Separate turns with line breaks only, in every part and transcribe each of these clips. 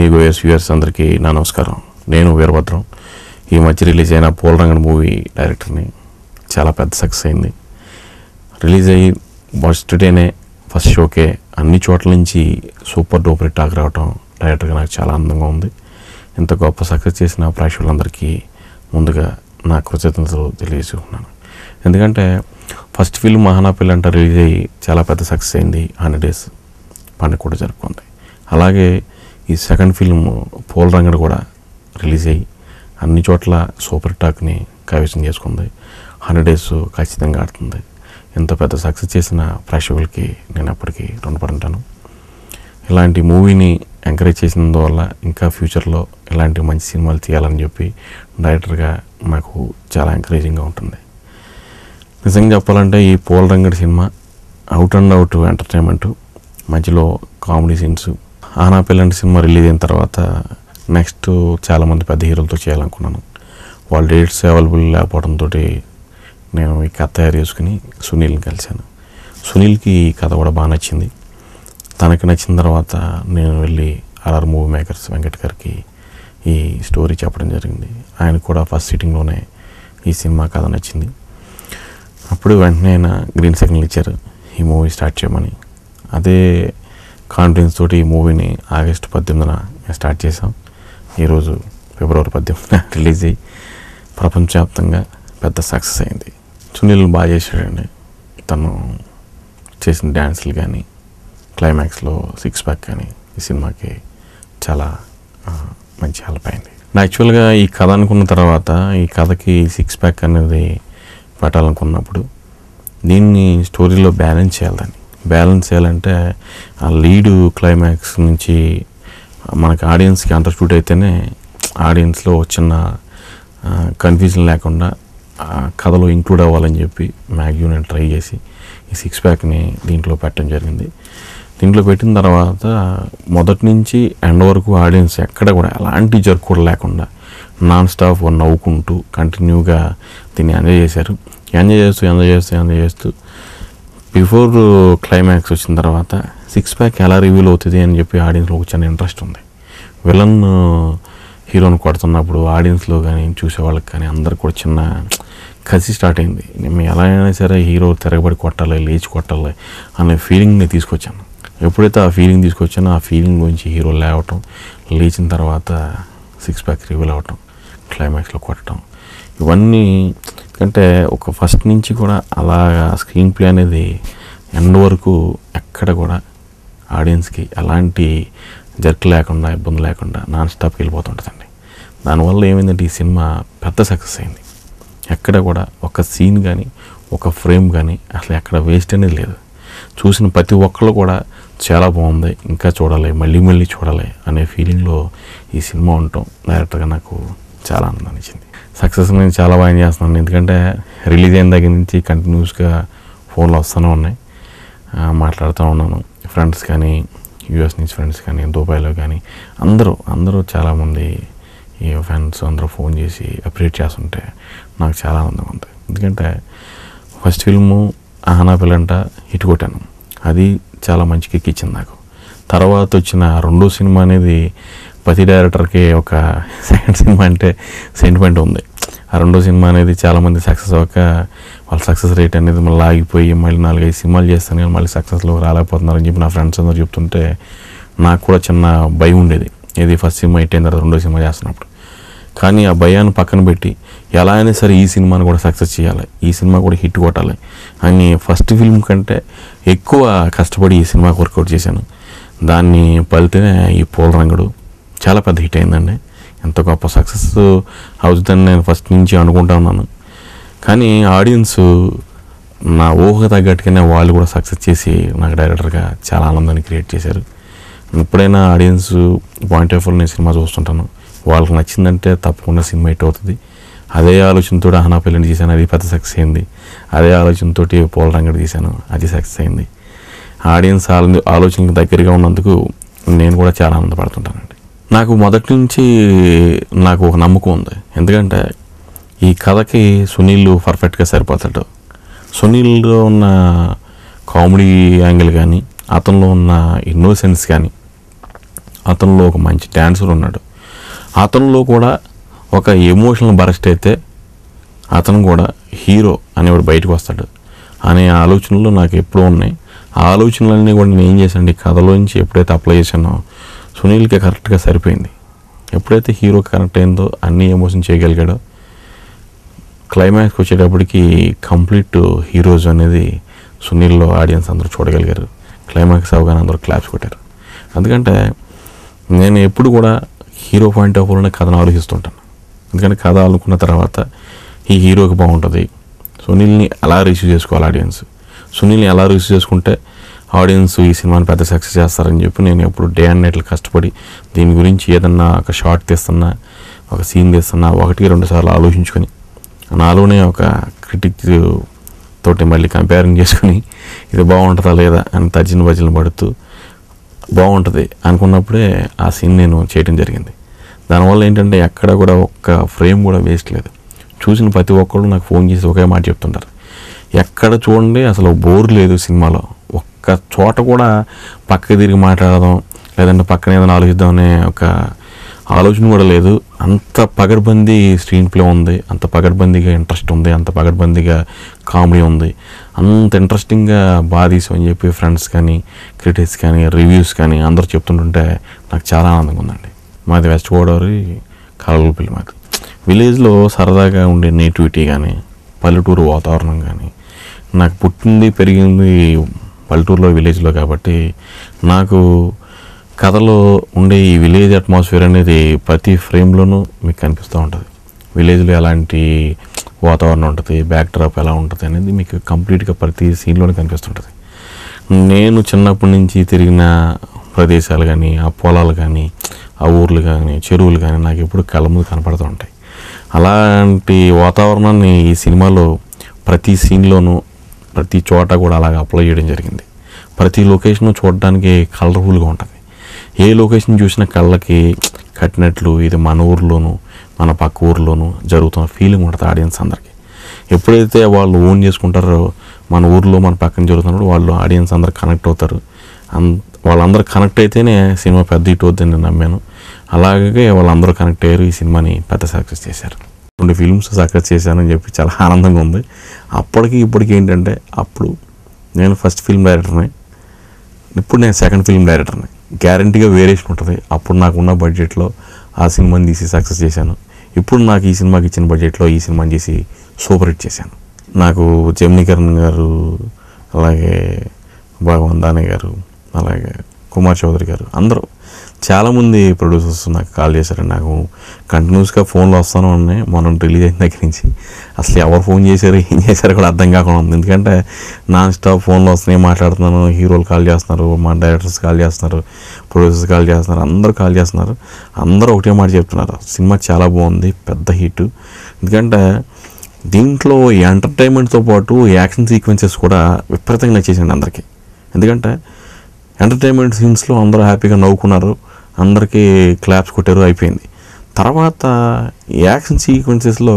Telugu yes viewers అందరికీ నా నమస్కారం నేను వీరభద్రం ఈ మధ్య రిలీజ్ అయిన పోలరంగడ్ మూవీ డైరెక్టర్ని చాలా పెద్ద సక్సెస్ అయింది రిలీజ్ అయ్యి ఫస్ట్ డేనే ఫస్ట్ షోకే అన్ని చోట్ల నుంచి సూపర్ డూపర్ టాక్ రావటం డైరెక్టర్గా నాకు చాలా ఆనందంగా ఉంది ఇంత గొప్ప సక్సెస్ చేసిన ప్రేక్షకులందరికీ ముందుగా నా కృతజ్ఞతలు తెలియజేస్తున్నాను ఎందుకంటే ఫస్ట్ ఫిల్మ్ మహానాపిల్ అంటే రిలీజ్ అయ్యి చాలా పెద్ద సక్సెస్ అయింది హండ్రెడ్ డేస్ పండుగ కూడా జరుపుకుంది అలాగే ఈ సెకండ్ ఫిల్మ్ పోల్ రంగడ్ కూడా రిలీజ్ అయ్యి అన్ని చోట్ల సూపర్ టాక్ని కైవసం చేసుకుంది హండ్రెడ్ డేస్ ఖచ్చితంగా ఆడుతుంది ఇంత పెద్ద సక్సెస్ చేసిన ప్రేక్షకులకి నేను ఎప్పటికీ రుణపడి ఉంటాను ఇలాంటి మూవీని ఎంకరేజ్ చేసినందువల్ల ఇంకా ఫ్యూచర్లో ఇలాంటి మంచి సినిమాలు తీయాలని చెప్పి డైరెక్టర్గా నాకు చాలా ఎంకరేజింగ్గా ఉంటుంది నిజంగా చెప్పాలంటే ఈ Pola Rangadi cinema out and out entertainment మధ్యలో comedy scenes Ahana Pellanta cinema release అయిన తర్వాత నెక్స్ట్ చాలామంది పెద్ద హీరోలతో చేయాలనుకున్నాను వాళ్ళ డేట్స్ అవైలబుల్ లేకపోవడంతో నేను ఈ కథ తయారు చేసుకుని సునీల్ని కలిశాను సునీల్కి ఈ కథ కూడా బాగా నచ్చింది తనకి నచ్చిన తర్వాత నేను వెళ్ళి ఆర్ఆర్ మూవీ మేకర్స్ వెంకట్ గారికి ఈ స్టోరీ చెప్పడం జరిగింది ఆయన కూడా ఫస్ట్ సిట్టింగ్లోనే ఈ సినిమా కథ నచ్చింది అప్పుడు వెంటనే ఆయన గ్రీన్ సిగ్నల్ ఇచ్చారు ఈ మూవీ స్టార్ట్ చేయమని అదే కాన్ఫిడెన్స్ తోటి ఈ మూవీని ఆగస్టు పద్దెనిమిదిన మేము స్టార్ట్ చేసాం ఈరోజు ఫిబ్రవరి పద్దెనిమిదిన రిలీజ్ అయ్యి ప్రపంచవ్యాప్తంగా పెద్ద సక్సెస్ అయింది సునీల్ బాగా చేశాడండి తను చేసిన డ్యాన్సులు కానీ క్లైమాక్స్లో సిక్స్ ప్యాక్ కానీ ఈ సినిమాకి చాలా ఆ, మంచి హెల్ప్ అయింది యాక్చువల్గా ఈ కథ అనుకున్న తర్వాత ఈ కథకి సిక్స్ ప్యాక్ అనేది పెట్టాలనుకున్నప్పుడు దీన్ని స్టోరీలో బ్యాలెన్స్ చేయాలని బ్యాలెన్స్ చేయాలంటే ఆ లీడ్ క్లైమాక్స్ నుంచి మనకి ఆడియన్స్కి అండర్స్టూడ్ అయితేనే ఆడియన్స్లో చిన్న కన్ఫ్యూజన్ లేకుండా ఆ కథలో ఇంక్లూడ్ అవ్వాలని చెప్పి మ్యాక్సిమం నేను ట్రై చేసి ఈ సిక్స్ ప్యాక్ని దీంట్లో పెట్టడం జరిగింది దీంట్లో పెట్టిన తర్వాత మొదటి నుంచి ఎండ్ వరకు ఆడియన్స్ ఎక్కడ కూడా ఎలాంటి జర్క్ కూడా లేకుండా నాన్ స్టాప్ నవ్వుకుంటూ కంటిన్యూగా దీన్ని ఎంజాయ్ చేశారు ఎంజాయ్ చేస్తూ ఎంజాయ్ చేస్తూ ఎంజాయ్ చేస్తూ బిఫోర్ క్లైమాక్స్ వచ్చిన తర్వాత సిక్స్ ప్యాక్ ఎలా రివీల్ అవుతుంది అని చెప్పి ఆడియన్స్లో ఒక చిన్న ఇంట్రెస్ట్ ఉంది విలన్ హీరోని కొడుతున్నప్పుడు ఆడియన్స్లో కానీ చూసే వాళ్ళకి కానీ అందరికి కూడా చిన్న కసి స్టార్ట్ అయింది మేము ఎలా అయినా సరే హీరో తిరగబడి కొట్టాలి లేచి కొట్టాలి అనే ఫీలింగ్ని తీసుకొచ్చాను ఎప్పుడైతే ఆ ఫీలింగ్ తీసుకొచ్చానో ఆ ఫీలింగ్ గురించి హీరో లేవటం లేచిన తర్వాత సిక్స్ ప్యాక్ రివీల్ అవ్వటం క్లైమాక్స్లో కొట్టడం ఇవన్నీ అంటే ఒక ఫస్ట్ నుంచి కూడా అలాగా స్క్రీన్ ప్లే అనేది ఎండ్ వరకు ఎక్కడ కూడా ఆడియన్స్కి ఎలాంటి జర్క్ లేకుండా ఇబ్బంది లేకుండా నాన్ స్టాప్కి వెళ్ళిపోతుంటుందండి దానివల్ల ఏమైందంటే ఈ సినిమా పెద్ద సక్సెస్ అయింది ఎక్కడ కూడా ఒక సీన్ కానీ ఒక ఫ్రేమ్ కానీ అసలు ఎక్కడ వేస్ట్ అనేది లేదు చూసిన ప్రతి ఒక్కళ్ళు కూడా చాలా బాగుంది ఇంకా చూడాలి మళ్ళీ మళ్ళీ చూడాలి అనే ఫీలింగ్లో ఈ సినిమా ఉండటం డైరెక్టర్గా నాకు చాలా ఆనందాన్ని ఇచ్చింది సక్సెస్ నేను చాలా బాగా చేస్తున్నాను ఎందుకంటే రిలీజ్ అయిన దగ్గర నుంచి కంటిన్యూస్గా ఫోన్లు వస్తూనే ఉన్నాయి ఆ, మాట్లాడుతూ ఉన్నాను ఫ్రెండ్స్ కానీ యూఎస్ నుంచి ఫ్రెండ్స్ కానీ దుబాయ్లో కానీ అందరూ అందరూ చాలామంది ఈ ఫ్రెండ్స్ అందరూ ఫోన్ చేసి అప్రియేట్ చేస్తుంటే నాకు చాలా ఆనందంగా ఉంది ఎందుకంటే first film Ahana Pellanta hit కొట్టాను అది చాలా మంచి కిక్ ఇచ్చింది నాకు తర్వాత వచ్చిన రెండో సినిమా అనేది ప్రతి డైరెక్టర్కి ఒక సెకండ్ సినిమా అంటే సెంటిమెంట్ ఉంది ఆ రెండో సినిమా అనేది చాలామంది సక్సెస్ అవ్వక వాళ్ళ సక్సెస్ రేట్ అనేది మళ్ళీ ఆగిపోయి మళ్ళీ నాలుగైదు సినిమాలు చేస్తాను కానీ మళ్ళీ సక్సెస్లో రాలేకపోతున్నారని చెప్పి నా ఫ్రెండ్స్ అందరూ చెప్తుంటే నాకు కూడా చిన్న భయం ఉండేది ఇది ఫస్ట్ సినిమా హిట్ అయిన తర్వాత రెండో సినిమా చేస్తున్నప్పుడు కానీ ఆ భయాన్ని పక్కన పెట్టి ఎలా అయినా సరే ఈ సినిమాని కూడా సక్సెస్ చేయాలి ఈ సినిమా కూడా హిట్ కొట్టాలి అని ఫస్ట్ ఫిల్మ్ కంటే ఎక్కువ కష్టపడి ఈ సినిమాకి వర్కౌట్ చేశాను దాన్ని ఫలితమే ఈ పూల రంగుడు చాలా పెద్ద హిట్ అయిందండి ఎంత గొప్ప సక్సెస్ అవుతుందని నేను ఫస్ట్ నుంచి అనుకుంటా ఉన్నాను కానీ ఆడియన్స్ నా ఊహ తగ్గట్టుగానే వాళ్ళు కూడా సక్సెస్ చేసి నాకు డైరెక్టర్గా చాలా ఆనందాన్ని క్రియేట్ చేశారు ఎప్పుడైనా ఆడియన్స్ పాయింట్ ఆఫ్ వ్యూ నేను సినిమా చూస్తుంటాను వాళ్ళకి నచ్చిందంటే తప్పకుండా సినిమా హిట్ అవుతుంది అదే ఆలోచనతో అహనా పెళ్ళిని చేశాను అది పెద్ద సక్సెస్ అయింది అదే ఆలోచనతో పోల రంగడి తీశాను అది సక్సెస్ అయింది ఆడియన్స్ ఆలో- ఆలోచనకు దగ్గరగా ఉన్నందుకు నేను కూడా చాలా ఆనందపడుతుంటానండి నాకు మొదటి నుంచి నాకు ఒక నమ్మకం ఉంది ఎందుకంటే ఈ కథకి సునీల్ పర్ఫెక్ట్గా సరిపోతాడు సునీల్లో ఉన్న కామెడీ యాంగిల్ కానీ అతనిలో ఉన్న ఇన్నోసెన్స్ కానీ అతనిలో ఒక మంచి డాన్సర్ ఉన్నాడు అతనిలో కూడా ఒక ఎమోషనల్ బరస్ట్ అయితే అతను కూడా హీరో అనేవాడు బయటకు వస్తాడు అనే ఆలోచనలు నాకు ఎప్పుడూ ఉన్నాయి ఆ ఆలోచనలన్నీ కూడా నేను ఏం చేశాను ఈ కథలోంచి ఎప్పుడైతే అప్లై చేశానో సునీల్కి కరెక్ట్గా సరిపోయింది ఎప్పుడైతే హీరోకి కనెక్ట్ అయిందో అన్ని ఎమోషన్ చేయగలిగాడో క్లైమాక్స్కి వచ్చేటప్పటికి కంప్లీట్ హీరోస్ అనేది సునీల్లో ఆడియన్స్ అందరూ చూడగలిగారు క్లైమాక్స్ అవగానే అందరూ క్లాప్స్ కొట్టారు ఎందుకంటే నేను ఎప్పుడు కూడా హీరో పాయింట్ ఆఫ్ వ్యూలోనే కథను ఆలోచిస్తుంటాను ఎందుకంటే కథ అనుకున్న తర్వాత ఈ హీరోకి బాగుంటుంది సునీల్ని ఎలా రిసీవ్ చేసుకోవాలి ఆడియన్స్ సునీల్ని ఎలా రిసీవ్ చేసుకుంటే ఆడియన్స్ ఈ సినిమాని పెద్ద సక్సెస్ చేస్తారని చెప్పి నేను ఎప్పుడు డే అండ్ నైట్లు కష్టపడి దీని గురించి ఏదన్నా ఒక షార్ట్ తీస్తున్నా ఒక సీన్ తీస్తున్నా ఒకటి రెండు సార్లు ఆలోచించుకొని నాలోనే ఒక క్రిటిక్ తోటి మళ్ళీ కంపేరింగ్ చేసుకుని ఇది బాగుంటుందా లేదా అని తర్జన భజన పడుతూ బాగుంటుంది అనుకున్నప్పుడే ఆ సీన్ నేను చేయడం జరిగింది దానివల్ల ఏంటంటే ఎక్కడ కూడా ఒక్క ఫ్రేమ్ కూడా వేస్ట్ లేదు చూసిన ప్రతి ఒక్కళ్ళు నాకు ఫోన్ చేసి ఒకే మాట చెప్తుంటారు ఎక్కడ చూడండి అసలు బోర్ లేదు సినిమాలో ఒక్క చోట కూడా పక్క తిరిగి మాట్లాడదాం లేదంటే పక్కన ఏదైనా ఆలోచిద్దాం అనే ఒక ఆలోచన కూడా లేదు అంత పగడ్బందీ స్క్రీన్ ప్లే ఉంది అంత పగడ్బందీగా ఇంట్రెస్ట్ ఉంది అంత పగడ్బందీగా కామెడీ ఉంది అంత ఇంట్రెస్టింగ్గా బాగా తీసామని చెప్పి ఫ్రెండ్స్ కానీ క్రిటిక్స్ కానీ రివ్యూస్ కానీ అందరూ చెప్తుంటుంటే నాకు చాలా ఆనందంగా ఉందండి మాది వెస్ట్ గోదావరి కలవలపల్లి మాది విలేజ్లో సరదాగా ఉండే నేటివిటీ కానీ పల్లెటూరు వాతావరణం కానీ నాకు పుట్టింది పెరిగింది పల్లెటూరులో విలేజ్లో కాబట్టి నాకు కథలో ఉండే ఈ విలేజ్ అట్మాస్ఫియర్ అనేది ప్రతి ఫ్రేమ్లోనూ మీకు కనిపిస్తూ ఉంటుంది విలేజ్లో ఎలాంటి వాతావరణం ఉంటుంది బ్యాక్ డ్రాప్ ఎలా ఉంటుంది అనేది మీకు కంప్లీట్గా ప్రతి సీన్లోనే కనిపిస్తుంటుంది నేను చిన్నప్పటి నుంచి తిరిగిన ప్రదేశాలు కానీ ఆ పొలాలు కానీ ఆ ఊర్లు కానీ చెరువులు కానీ నాకు ఎప్పుడు కళ్ళ ముందు కనపడుతూ ఉంటాయి అలాంటి వాతావరణాన్ని ఈ సినిమాలో ప్రతి సీన్లోనూ ప్రతి చోట కూడా అలాగ అప్లై చేయడం జరిగింది ప్రతి లొకేషన్ చూడడానికి కలర్ఫుల్గా ఉంటుంది ఏ లొకేషన్ చూసినా కళ్ళకి కట్టినట్లు ఇది మన ఊర్లోను మన పక్క ఊర్లోను జరుగుతున్న ఫీలింగ్ ఉంటుంది ఆడియన్స్ అందరికీ ఎప్పుడైతే వాళ్ళు ఓన్ చేసుకుంటారో మన ఊర్లో మన పక్కన జరుగుతున్నప్పుడు వాళ్ళు ఆడియన్స్ అందరు కనెక్ట్ అవుతారు అన్ వాళ్ళందరూ కనెక్ట్ అయితేనే సినిమా పెద్ద హిట్ అవుతుందని నేను నమ్మాను అలాగే వాళ్ళందరూ కనెక్ట్ అయ్యారు ఈ సినిమాని పెద్ద సక్సెస్ చేశారు రెండు ఫిల్మ్స్ సక్సెస్ చేశానని చెప్పి చాలా ఆనందంగా ఉంది అప్పటికి ఇప్పటికి ఏంటంటే అప్పుడు నేను ఫస్ట్ ఫిల్మ్ డైరెక్టర్ని ఇప్పుడు నేను సెకండ్ ఫిల్మ్ డైరెక్టర్ని గ్యారంటీగా వేరియేషన్ ఉంటుంది అప్పుడు నాకున్న బడ్జెట్లో ఆ సినిమాని తీసి సక్సెస్ చేశాను ఇప్పుడు నాకు ఈ సినిమాకి ఇచ్చిన బడ్జెట్లో ఈ సినిమాని చేసి సూపర్ హిట్ చేశాను నాకు జమినీకరణ్ గారు అలాగే భగవాన్ దానయ్య గారు అలాగే కుమార్ చౌదరి గారు అందరూ చాలామంది ప్రొడ్యూసర్స్ నాకు కాల్ చేశారు నాకు కంటిన్యూస్గా ఫోన్లు వస్తూనే ఉన్నాయి మనం రిలీజ్ అయిన దగ్గర నుంచి అసలు ఎవరు ఫోన్ చేశారు ఏం చేశారు కూడా అర్థం కాకుండా ఉంది ఎందుకంటే నాన్ స్టాప్ ఫోన్లు వస్తున్నాయి మాట్లాడుతున్నాను హీరోలు కాల్ చేస్తున్నారు మా డైరెక్టర్స్ కాల్ చేస్తున్నారు ప్రొడ్యూసర్స్ కాల్ చేస్తున్నారు అందరూ కాల్ చేస్తున్నారు అందరూ ఒకటే మాట చెప్తున్నారు సినిమా చాలా బాగుంది పెద్ద హిట్ ఎందుకంటే దీంట్లో ఈ ఎంటర్టైన్మెంట్తో పాటు యాక్షన్ సీక్వెన్సెస్ కూడా విపరీతంగా నచ్చేసింది అందరికీ ఎందుకంటే ఎంటర్టైన్మెంట్ సీన్స్లో అందరూ హ్యాపీగా నవ్వుకున్నారు అందరికీ క్లాప్స్ కొట్టారు అయిపోయింది తర్వాత ఈ యాక్షన్ సీక్వెన్సెస్లో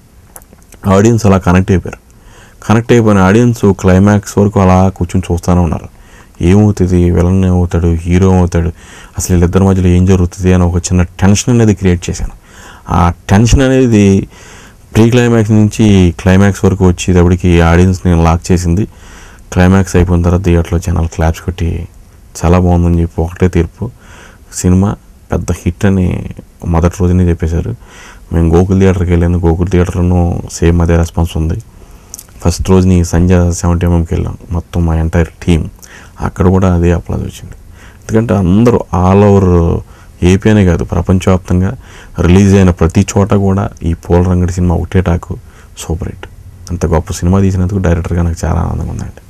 ఆడియన్స్ అలా కనెక్ట్ అయిపోయారు కనెక్ట్ అయిపోయిన ఆడియన్స్ క్లైమాక్స్ వరకు అలా కూర్చొని చూస్తూనే ఉన్నారు ఏమవుతుంది విలన్ ఏమవుతాడు హీరో ఏమవుతాడు అసలు వీళ్ళిద్దరి మధ్యలో ఏం జరుగుతుంది అని ఒక చిన్న టెన్షన్ అనేది క్రియేట్ చేశాను ఆ టెన్షన్ అనేది ప్రీ క్లైమాక్స్ నుంచి క్లైమాక్స్ వరకు వచ్చేటప్పటికి ఆడియన్స్ నేను లాక్ చేసింది క్లైమాక్స్ అయిపోయిన తర్వాత థియేటర్లో జనాలు క్లాప్స్ కొట్టి చాలా బాగుందని చెప్పి ఒకటే తీర్పు సినిమా పెద్ద హిట్ అని మొదటి రోజునే చెప్పేశారు మేము గోకుల్ థియేటర్కి వెళ్ళాను గోకుల్ థియేటర్లోనూ సేమ్ అదే రెస్పాన్స్ ఉంది ఫస్ట్ రోజుని సంజయ్ సెవెంటీ ఎంఎంకి వెళ్ళాం మొత్తం మా ఎంటైర్ టీం అక్కడ కూడా అదే అప్లాజ్ వచ్చింది ఎందుకంటే అందరూ ఆల్ ఓవర్ ఏపీ అనే కాదు ప్రపంచవ్యాప్తంగా రిలీజ్ అయిన ప్రతి చోట కూడా ఈ పోల రంగడి సినిమా ఒకటే టాకు సూపర్ హిట్ అంత గొప్ప సినిమా తీసినందుకు డైరెక్టర్గా నాకు చాలా ఆనందంగా ఉందండి